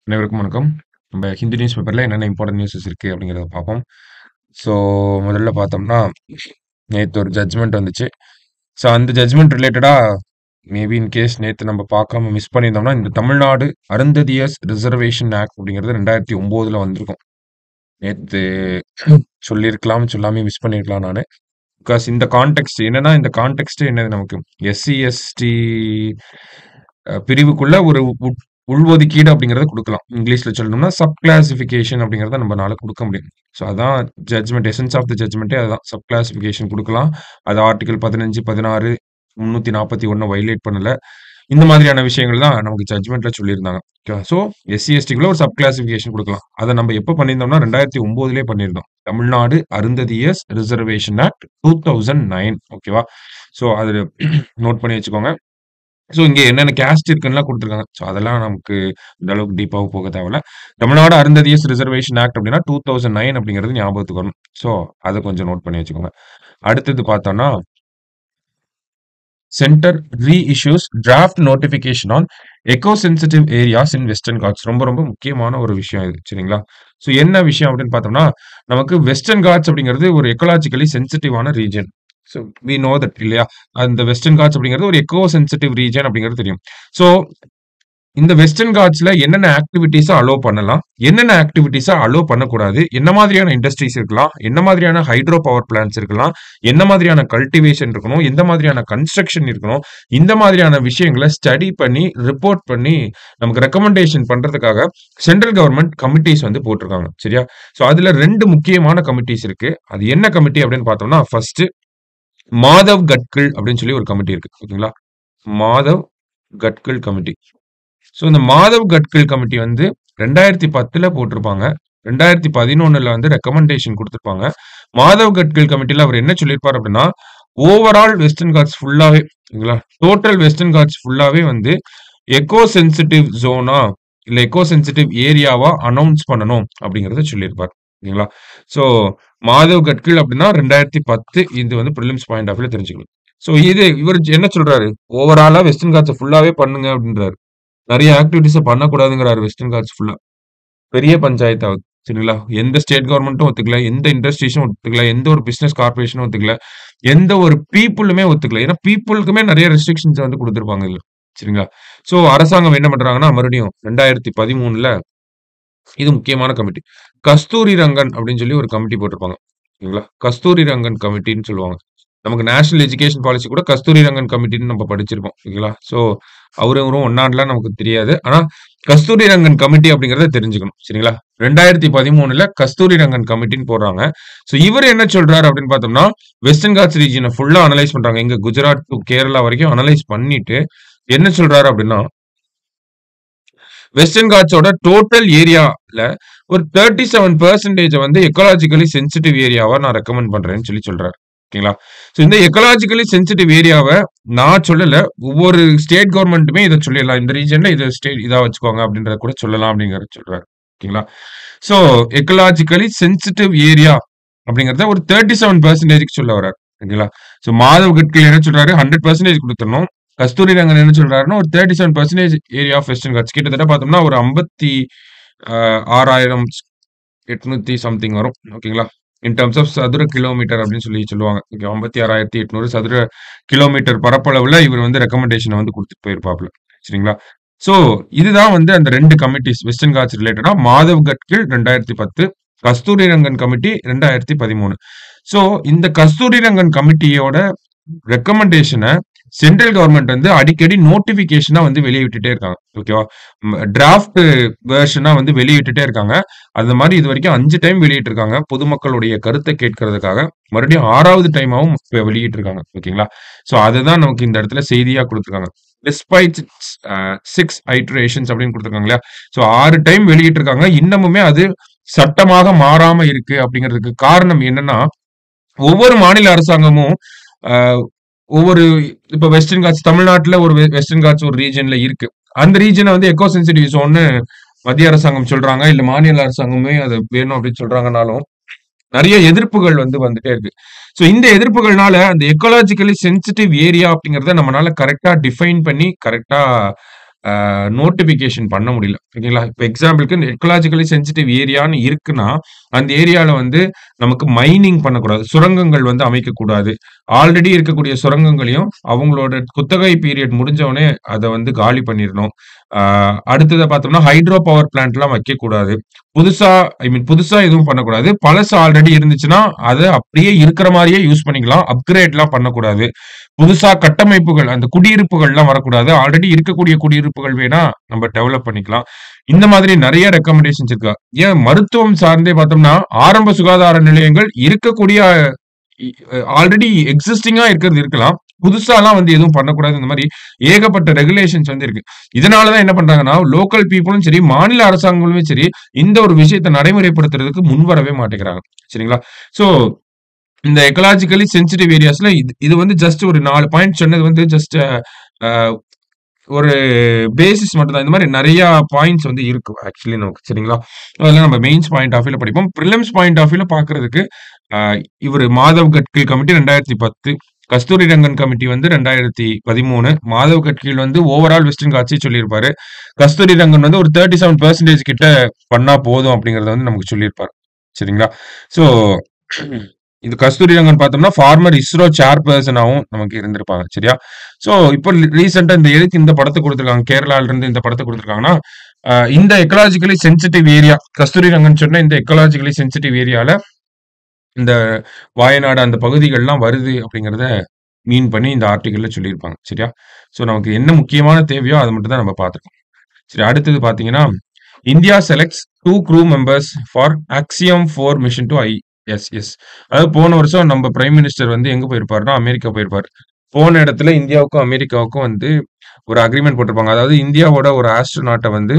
அனைவருக்கும் வணக்கம். நம்ம ஹிந்து நியூஸ் பேப்பர்ல என்னென்ன இம்பார்ட்டன்ட் நியூஸஸ் இருக்கு அப்படிங்கிறத பார்ப்போம். ஸோ முதல்ல பார்த்தோம்னா, நேத்து ஒரு ஜட்ஜ்மெண்ட் வந்துச்சு. ஸோ அந்த ஜட்ஜ்மெண்ட் ரிலேட்டடா மேபி இன் கேஸ் நேத்து நம்ம பார்க்காம மிஸ் பண்ணியிருந்தோம்னா, இந்த தமிழ்நாடு அருந்ததியர்ஸ் ரிசர்வேஷன் ஆக்ட் அப்படிங்கிறது 2009ல வந்திருக்கும். நேத்து சொல்லியிருக்கலாம், சொல்லாமயே மிஸ் பண்ணியிருக்கலாம் நானு. பிகாஸ் இந்த கான்டெக்ஸ்ட் என்னன்னா, இந்த கான்டெக்ஸ்ட் என்னது நமக்கு எஸ்சி, எஸ்டி அ பிரிவுக்குள்ள ஒரு உட் உள்ஒதுக்கீடு அப்படிங்கிறத குடுக்கலாம். இங்கிலீஷ்ல சொல்லணும்னா, சப் கிளாசிஃபிகேஷன் அப்படிங்கிறத நம்மனால குடுக்க முடியும். ஸோ அதான் ஜட்ஜ்மெண்ட் எசன்ஸ் ஆஃப் த ஜட்ஜ்மெண்ட்டே அதுதான். சப் கிளாசிஃபிகேஷன் குடுக்கலாம். அது ஆர்டிகிள் 15, 16, 341 வயலேட் பண்ணல. இந்த மாதிரியான விஷயங்கள் தான் நமக்கு ஜட்ஜ்மெண்ட்ல சொல்லியிருந்தாங்க. ஓகேவா? ஸோ எஸ்சி, எஸ்டிக்குள்ள ஒரு சப் கிளாசிஃபிகேஷன் குடுக்கலாம். அத நம்ம எப்ப பண்ணியிருந்தோம்னா, 2009லயே பண்ணியிருந்தோம். தமிழ்நாடு அருந்ததியர்ஸ் ரிசர்வேஷன் ஆக்ட் 2009 ஓகேவா? ஸோ அது நோட் பண்ணி வச்சுக்கோங்க. ஸோ இங்க என்னென்ன கேஸ்ட் இருக்குன்னுலாம் குடுத்துருக்காங்க. ஸோ அதெல்லாம் நமக்கு இந்த அளவுக்கு டீப்பாவும் போக தேவையில்ல. தமிழ்நாடு அருந்ததியர்ஸ் ரிசர்வேஷன் ஆக்ட் அப்படின்னா 2009 அப்படிங்கிறது ஞாபகத்துக்கு வரணும். ஸோ அத கொஞ்சம் நோட் பண்ணி வச்சுக்கோங்க. அடுத்தது பார்த்தோம்னா centre reissues draft notification on eco sensitive areas in Western Ghats. ரொம்ப ரொம்ப முக்கியமான ஒரு விஷயம் இது. சரிங்களா? ஸோ என்ன விஷயம் அப்படின்னு பார்த்தோம்னா, நமக்கு வெஸ்டர்ன் காட்ஸ் அப்படிங்கிறது ஒரு எக்கோலாஜிக்கலி சென்சிட்டிவான region. So we know that இல்லையா? அந்த வெஸ்டர்ன் காட்ஸ் அப்படிங்கிறது ஒரு எக்கோ சென்சிட்டிவ் ரீஜியன் அப்படிங்கிறது தெரியும். ஸோ இந்த வெஸ்டர்ன் காட்ஸ்ல என்னென்ன ஆக்டிவிட்டீஸ அலோவ் பண்ணலாம்? என்னென்ன ஆக்டிவிட்டீஸ அலோவ் பண்ணக்கூடாது? என்ன மாதிரியான இண்டஸ்ட்ரீஸ் இருக்கலாம்? என்ன மாதிரியான ஹைட்ரோ பவர் பிளான்ட்ஸ் இருக்கலாம்? என்ன மாதிரியான கல்டிவேஷன் இருக்கணும்? எந்த மாதிரியான கன்ஸ்ட்ரக்ஷன் இருக்கணும்? இந்த மாதிரியான விஷயங்கள ஸ்டடி பண்ணி, ரிப்போர்ட் பண்ணி, நமக்கு ரெக்கமெண்டேஷன் பண்றதுக்காக சென்ட்ரல் கவர்ன்மென்ட் கமிட்டீஸ் வந்து போட்டிருக்காங்க. சரியா? ஸோ அதுல 2 முக்கியமான கமிட்டீஸ் இருக்கு. அது என்ன கமிட்டி அப்படின்னு பார்த்தோம்னா, ஃபர்ஸ்ட் மாதவ் கட்கில் அப்படின்னு சொல்லி ஒரு கமிட்டி இருக்கு. ஓகேங்களா? மாதவ் கட்கில் கமிட்டி. ஸோ இந்த மாதவ் கட்கில் கமிட்டி வந்து 2010ல போட்டிருப்பாங்க. 2011ல வந்து ரெக்கமெண்டேஷன் குடுத்திருப்பாங்க. மாதவ் கட்கில் கமிட்டில அவர் என்ன சொல்லியிருப்பார் அப்படின்னா, ஓவரால் வெஸ்டர்ன் காட்ஸ் ஃபுல்லாவே ஓகேங்களா? டோட்டல் வெஸ்டர்ன் காட்ஸ் ஃபுல்லாவே வந்து எக்கோ சென்சிட்டிவ் ஜோனா இல்ல எக்கோ சென்சிட்டிவ் ஏரியாவா அனௌன்ஸ் பண்ணணும் அப்படிங்கிறத சொல்லியிருப்பார். ஓகேங்களா? ஸோ மாதவ் கட்கில் அப்படின்னா 2010 இது வந்து பிரிலிம்ஸ் பாயிண்ட் ஆஃப் வியூல தெரிஞ்சுக்கணும். ஸோ இது இவரு என்ன சொல்றாரு? ஓவராலா வெஸ்டர்ன் காட்ஸ ஃபுல்லாவே பண்ணுங்க அப்படின்றாரு. நெறைய ஆக்டிவிட்டீஸ பண்ணக்கூடாதுங்கிறாரு வெஸ்டர்ன் காட்ஸ் ஃபுல்லா. பெரிய பஞ்சாயத்து ஆவுது. சரிங்களா? எந்த ஸ்டேட் கவர்ன்மென்ட்டும் ஒத்துக்கல. எந்த இண்டஸ்ட்ரீஸும் ஒத்துக்கல. எந்த ஒரு பிசினஸ் கார்ப்பரேஷனும் ஒத்துக்கல. எந்த ஒரு பீப்பிளுமே ஒத்துக்கல. ஏன்னா பீப்பிளுக்குமே நெறைய ரெஸ்ட்ரிக்ஷன்ஸ் வந்து குடுத்திருப்பாங்க இதுல. சரிங்களா? ஸோ அரசாங்கம் என்ன பண்றாங்கன்னா, மறுபடியும் 2013ல இது முக்கியமான கமிட்டி. கஸ்தூரி ரங்கன் அப்படின்னு சொல்லி ஒரு கமிட்டி போட்டிருப்பாங்க. ஓகேங்களா? கஸ்தூரி ரங்கன் கமிட்டின்னு சொல்லுவாங்க. நமக்கு நேஷனல் எஜுகேஷன் பாலிசி கூட கஸ்தூரி ரங்கன் கமிட்டின்னு நம்ம படிச்சிருப்போம். ஓகேங்களா? ஸோ அவரும் இவரும் ஒண்ணான்னுலாம் நமக்கு தெரியாது. ஆனா கஸ்தூரி ரங்கன் கமிட்டி அப்படிங்கிறத தெரிஞ்சுக்கணும். சரிங்களா? 2013ல கஸ்தூரி ரங்கன் கமிட்டின்னு போடுறாங்க. ஸோ இவரு என்ன சொல்றாரு அப்படின்னு பார்த்தோம்னா, வெஸ்டர்ன் காட்ஸ் ரீஜியன ஃபுல்லா அனலைஸ் பண்றாங்க. எங்க குஜராத் டூ கேரளா வரைக்கும் அனலைஸ் பண்ணிட்டு என்ன சொல்றாரு அப்படின்னா வெஸ்டர்ன் காட்ஸோட டோட்டல் ஏரியால ஒரு 37% வந்து எக்காலஜிக்கலி சென்சிட்டிவ் ஏரியாவா நான் ரெக்கமெண்ட் பண்றேன்னு சொல்லி சொல்றாரு. ஓகேங்களா? ஸோ இந்த எக்காலஜிக்கலி சென்சிட்டிவ் ஏரியாவ நான் சொல்லல. ஒவ்வொரு ஸ்டேட் கவர்ன்மென்ட்டுமே இத சொல்லிறலாம். இந்த ரீஜியன்ல இத ஸ்டேட் இதா வச்சுக்கோங்க அப்படின்றத கூட சொல்லலாம் அப்படிங்கிறத சொல்றாரு. ஓகேங்களா? ஸோ எக்காலஜிக்கலி சென்சிட்டிவ் ஏரியா அப்படிங்கிறத ஒரு 37%க்கு சொல்ல வர்றாரு. ஓகேங்களா? ஸோ மாதவ் கட்கில் என்ன சொல்றாரு? 100% குடுத்துறணும். கஸ்தூரி ரங்கன் என்ன சொல்றாருன்னா, ஒரு 37% ஏரியா ஆஃப் வெஸ்டர்ன் காட்ஸ் கிட்டத்தட்ட பார்த்தோம்னா ஒரு 50 அ 6,800 சம்திங் வரும். ஓகேங்களா? இன் டெர்ம்ஸ் ஆஃப் சதுர கிலோமீட்டர் அப்படின்னு சொல்லி சொல்லுவாங்க. ஓகே 56,800 சதுர கிலோமீட்டர் பரப்பளவுல இவர் வந்து ரெக்கமெண்டேஷன வந்து குடுத்துட்டு போயிருப்பாப்ல. சரிங்களா? ஸோ இதுதான் வந்து அந்த 2 கமிட்டீஸ் வெஸ்டர்ன் காட்ஸ் ரிலேட்டடா மாதவ் கட்கில் 2010, கஸ்தூரி ரங்கன் கமிட்டி 2013. ஸோ இந்த கஸ்தூரி ரங்கன் கமிட்டியோட ரெக்கமெண்டேஷன சென்ட்ரல் கவர்ன்மென்ட் வந்து அடிக்கடி நோட்டிஃபிகேஷனா வந்து வெளியிட்டுட்டே இருக்காங்க. ஓகேவா? ம் டிராஃப்ட் வெர்ஷனா வந்து வெளியிட்டுட்டே இருக்காங்க. அந்த மாரி இதுவரைக்கும் 5 டைம் வெளியிட்டிருக்காங்க. பொதுமக்களுடைய கருத்த கேட்கறதுக்காக. மறுபடியும் 6வது டைமாவும் இப்ப வெளியிட்டிருக்காங்க. ஓகேங்களா? ஸோ அதுதான் நமக்கு இந்த இடத்துல செய்தியா குடுத்திருக்காங்க. டிஸ்பைட் அ 6 ஐட்டரேஷன்ஸ் அப்படின்னு குடுத்திருக்காங்க இல்லையா? ஸோ 6 டைம் வெளியிட்டிருக்காங்க. இன்னமுமே அது சட்டமாக மாறாம இருக்கு அப்படிங்கிறதுக்கு காரணம் என்னன்னா, ஒவ்வொரு மாநில அரசாங்கமும் அ ஒவ்வொரு இப்ப வெஸ்டர்ன் காட்ஸ் தமிழ்நாட்டுல ஒரு வெ வெஸ்டர்ன் காட்ஸ் ஒரு ரீஜியன்ல இருக்கு. அந்த ரீஜியன வந்து எக்கோ சென்சிட்டிவ் ஜோன்னு மத்திய அரசாங்கம் சொல்றாங்க. இல்ல மாநில அரசாங்கமே அது வேணும் அப்படின்னு சொல்றாங்கன்னாலும், நெறைய எதிர்ப்புகள் வந்து வந்துட்டே இருக்கு. ஸோ இந்த எதிர்ப்புகள்னால அந்த எக்காலஜிக்கலி சென்சிட்டிவ் ஏரியா அப்படிங்கிறத நம்மனால கரெக்ட்டா டிஃபைன் பண்ணி, கரெக்ட்டா அ நோட்டிஃபிகேஷன் பண்ண முடியல. ஓகேங்களா? இப்ப எக்ஸாம்பிள்க்கு எக்கலாஜிக்கலி சென்சிட்டிவ் ஏரியான்னு இருக்குன்னா, அந்த ஏரியால வந்து நமக்கு மைனிங் பண்ணக்கூடாது. சுரங்கங்கள் வந்து அமைக்கக்கூடாது. ஆல்ரெடி இருக்கக்கூடிய சுரங்கங்களையும் அவங்களோட குத்தகை பீரியட் முடிஞ்ச உடனே அத வந்து காலி பண்ணிறணும். அ அடுத்ததா பார்த்தோம்னா, ஹைட்ரோ பவர் பிளான்ட்லாம் வைக்கக்கூடாது. புதுசா ஐ மீன் புதுசா எதுவும் பண்ணக்கூடாது. பழசு ஆல்ரெடி இருந்துச்சுன்னா, அத அப்படியே இருக்கிற மாரியே யூஸ் பண்ணிக்கலாம். அப்கிரேட்லாம் பண்ணக்கூடாது. புதுசா கட்டமைப்புகள் அந்த குடியிருப்புகள்லாம் வரக்கூடாது. ஆல்ரெடி இருக்கக்கூடிய குடியிருப்புகள் வேணா நம்ம டெவலப் பண்ணிக்கலாம். இந்த மாதிரி நெறைய ரெக்கமெண்டேஷன்ஸ் இருக்கு. ஏன் மருத்துவம் சார்ந்தே பார்த்தோம்னா, ஆரம்ப சுகாதார நிலையங்கள் இருக்கக்கூடிய இ ஆல்ரெடி எக்ஸிஸ்டிங்கா இருக்கிறது இருக்கலாம். புதுசாலாம் வந்து எதுவும் பண்ணக்கூடாது. இந்த மாரி ஏகப்பட்ட ரெகுலேஷன்ஸ் வந்து இருக்கு. இதனால தான் என்ன பண்றாங்கன்னா, லோக்கல் பீப்பிளும் சரி, மாநில அரசாங்கங்களுமே சரி, இந்த ஒரு விஷயத்த நடைமுறைப்படுத்துறதுக்கு முன்வரவே மாட்டேங்கிறாங்க. சரிங்களா? ஸோ இந்த எக்கலாஜிக்கலி சென்சிட்டிவ் ஏரியாஸ்ல இது இது வந்து ஜஸ்ட் ஒரு 4 பாயிண்ட் சொன்னது வந்து ஜஸ்ட் அ ஒரு பேசிஸ் மட்டும் தான். இந்த மாரி நெறைய பாயிண்ட்ஸ் வந்து இருக்கு ஆக்சுவலி நமக்கு. சரிங்களா? அதெல்லாம் நம்ம மெயின்ஸ் பாயிண்ட் ஆஃப் வியூல படிப்போம். பிரிலிம்ஸ் பாயிண்ட் ஆஃப் வியூல பார்க்கறதுக்கு அ இவரு மாதவ் கட்கி கமிட்டி 2010 கஸ்தூரி ரங்கன் கமிட்டி வந்து 2013 மாதவ் கட்கில் வந்து ஓவரால் வெஸ்டர்ன் காட்ஸே சொல்லியிருப்பாரு. கஸ்தூரி ரங்கன் வந்து ஒரு 37% கிட்ட பண்ணா போதும் அப்படிங்கிறத வந்து நமக்கு சொல்லியிருப்பாரு. சரிங்களா? ஸோ இது கஸ்தூரி ரங்கன் பார்த்தோம்னா, ஃபார்மர் இஸ்ரோ சேர்பெர்சனாவும் நமக்கு இருந்திருப்பாங்க. சரியா? ஸோ இப்போ ரீசென்ட்டா இந்த எதுக்கு இந்த படத்த குடுத்துருக்காங்க, கேரளால இருந்து இந்த படத்த குடுத்துருக்காங்கன்னா, அ இந்த ecologically sensitive area Kasturi Rangan சொன்ன இந்த எக்கலாஜிக்கலி சென்சிட்டிவ் ஏரியால இந்த வாயநாடு அந்த பகுதிகள்லாம் வருது அப்படிங்கிறத மீன் பண்ணி இந்த ஆர்டிக்கிள்ல சொல்லியிருப்பாங்க. சரியா? ஸோ நமக்கு என்ன முக்கியமான தேவையோ அத மட்டும் தான் நம்ம பார்த்துருக்கோம். சரி அடுத்தது பார்த்தீங்கன்னா, India selects 2 crew members for Axiom 4 mission to ISS. அதாவது போன வருஷம் நம்ம பிரைம் மினிஸ்டர் வந்து எங்க போயிருப்பாருன்னா, அமெரிக்கா போயிருப்பாரு. போன இடத்துல இந்தியாவுக்கும், அமெரிக்காவுக்கும் வந்து ஒரு அக்ரீமெண்ட் போட்டிருப்பாங்க. அதாவது இந்தியாவோட ஒரு ஆஸ்ட்ரோநாட்ட வந்து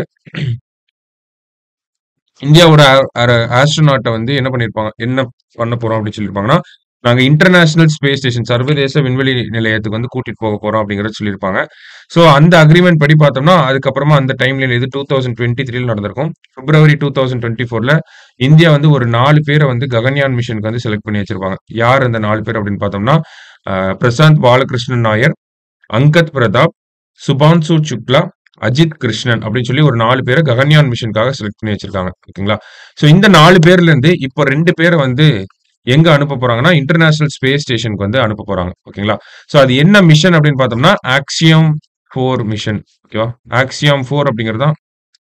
இந்தியாவோட அ அர ஆஸ்ட்ரோநாட்ட வந்து என்ன பண்ணியிருப்பாங்க, என்ன பண்ண போறோம் அப்படின்னு சொல்லியிருப்பாங்கன்னா, நாங்க இன்டர்நேஷனல் ஸ்பேஸ் ஸ்டேஷன் சர்வதேச விண்வெளி நிலையத்துக்கு வந்து கூட்டிட்டு போக போறோம் அப்படிங்கிறத சொல்லியிருப்பாங்க. ஸோ அந்த அக்ரீமெண்ட் படி பார்த்தோம்னா, அதுக்கப்புறமா அந்த டைம்லைன் இது 2023ல நடந்திருக்கும். பிப்ரவரி 2024ல இந்தியா வந்து ஒரு 4 பேர வந்து ககன்யான் மிஷனுக்கு வந்து செலக்ட் பண்ணி வச்சிருப்பாங்க. யார் அந்த 4 பேர் அப்படின்னு பார்த்தோம்னா, அ பிரசாந்த் பாலகிருஷ்ணன் நாயர், அங்கத் பிரதாப், சுபான்சு சுக்லா, அஜித் கிருஷ்ணன் அப்படின்னு சொல்லி ஒரு 4 பேர ககன்யான் மிஷனுக்காக செலக்ட் பண்ணி வச்சிருக்காங்க. ஓகேங்களா? ஸோ இந்த 4 பேர்ல இருந்து இப்போ 2 பேர வந்து எங்க அனுப்ப போறாங்கன்னா, இன்டர்நேஷனல் ஸ்பேஸ் ஸ்டேஷனுக்கு வந்து அனுப்ப போறாங்க. ஓகேங்களா? ஸோ அது என்ன மிஷன் அப்படின்னு பார்த்தோம்னா, ஆக்சியம் 4 மிஷன். ஓகேவா? ஆக்சியம் 4 அப்படிங்கிறது தான்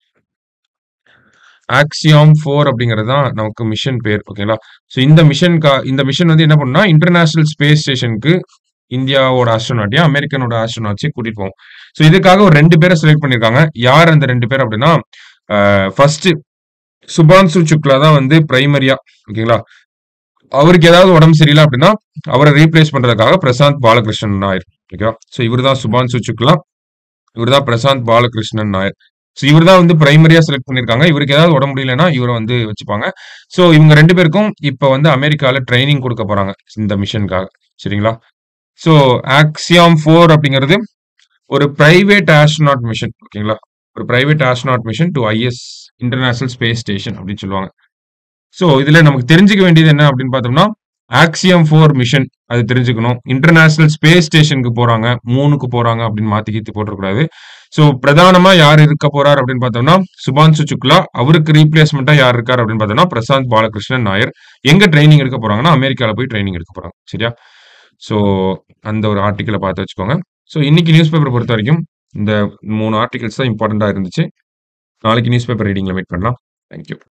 ஆக்சியாம் 4 அப்படிங்கிறது தான் நமக்கு மிஷன் பேர். ஓகேங்களா? ஸோ இந்த மிஷன்கா இந்த மிஷன் வந்து என்ன பண்ணும்னா, இன்டர்நேஷனல் ஸ்பேஸ் ஸ்டேஷனுக்கு இந்தியாவோட ஆஸ்ட்ரோநாட்டையும், அமெரிக்கனோட ஆஸ்ட்ரோநாட்ஸையும் கூட்டிட்டு போகும். ஸோ இதுக்காக ஒரு 2 பேர செலக்ட் பண்ணியிருக்காங்க. யார் அந்த 2 பேர் அப்படின்னா, அ ஃபர்ஸ்ட் சுபான்சு சுக்லா தான் வந்து பிரைமரியா ஓகேங்களா? அவருக்கு ஏதாவது உடம்பு சரியில்ல அப்படின்னா, அவர ரீப்ளேஸ் பண்றதுக்காக பிரசாந்த் பாலகிருஷ்ணன் நாயர். ஓகேவா? ஸோ இவரு தான் சுபான்சு சுக்லா. இவரு தான் பிரசாந்த் பாலகிருஷ்ணன் நாயர். ஸோ இவரு தான் வந்து பிரைமரியா செலக்ட் பண்ணியிருக்காங்க. இவருக்கு ஏதாவது உடம்பு முடியலன்னா, இவர வந்து வச்சுப்பாங்க. ஸோ இவங்க 2 பேருக்கும் இப்ப வந்து அமெரிக்கால ட்ரெய்னிங் குடுக்க போறாங்க. இந்த மிஷனுக்காக. சரிங்களா? ஸோ ஆக்சியாம் 4 அப்படிங்கிறது ஒரு பிரைவேட் ஆஸ்ட்ரோநாட் மிஷன். ஓகேங்களா? ஒரு private astronaut mission to ISS international space station அப்படின்னு சொல்லுவாங்க. ஸோ இதுல நமக்கு தெரிஞ்சுக்க வேண்டியது என்ன அப்படின்னு பார்த்தோம்னா, ஆக்சியம் 4 மிஷன் அது தெரிஞ்சுக்கணும். இன்டர்நேஷனல் ஸ்பேஸ் ஸ்டேஷனுக்கு போறாங்க. 3க்கு போறாங்க அப்படின்னு மாத்தி கீத்தி போட்டுறக்கூடாது. ஸோ பிரதானமா யார் இருக்க போறார் அப்படின்னு பார்த்தோம்னா, சுபான்சு சுக்லா. அவருக்கு ரீப்ளேஸ்மென்ட்டா யார் இருக்கார் அப்படின்னு பார்த்தோம்னா, பிரசாந்த் பாலகிருஷ்ணன் நாயர். எங்க ட்ரெய்னிங் எடுக்க போறாங்கன்னா, அமெரிக்கால போய் ட்ரெய்னிங் எடுக்க போறாங்க. சரியா? ஸோ அந்த ஒரு ஆர்டிக்கிள பார்த்து வச்சுக்கோங்க. ஸோ இன்னைக்கு நியூஸ் பேப்பர பொறுத்தவரைக்கும் இந்த 3 ஆர்டிகில்ஸ் தான் இம்பார்ட்டன்ட்டா இருந்துச்சு. நாளைக்கு நியூஸ் பேப்பர் ரீடிங்ல மீட் பண்ணலாம். Thank you.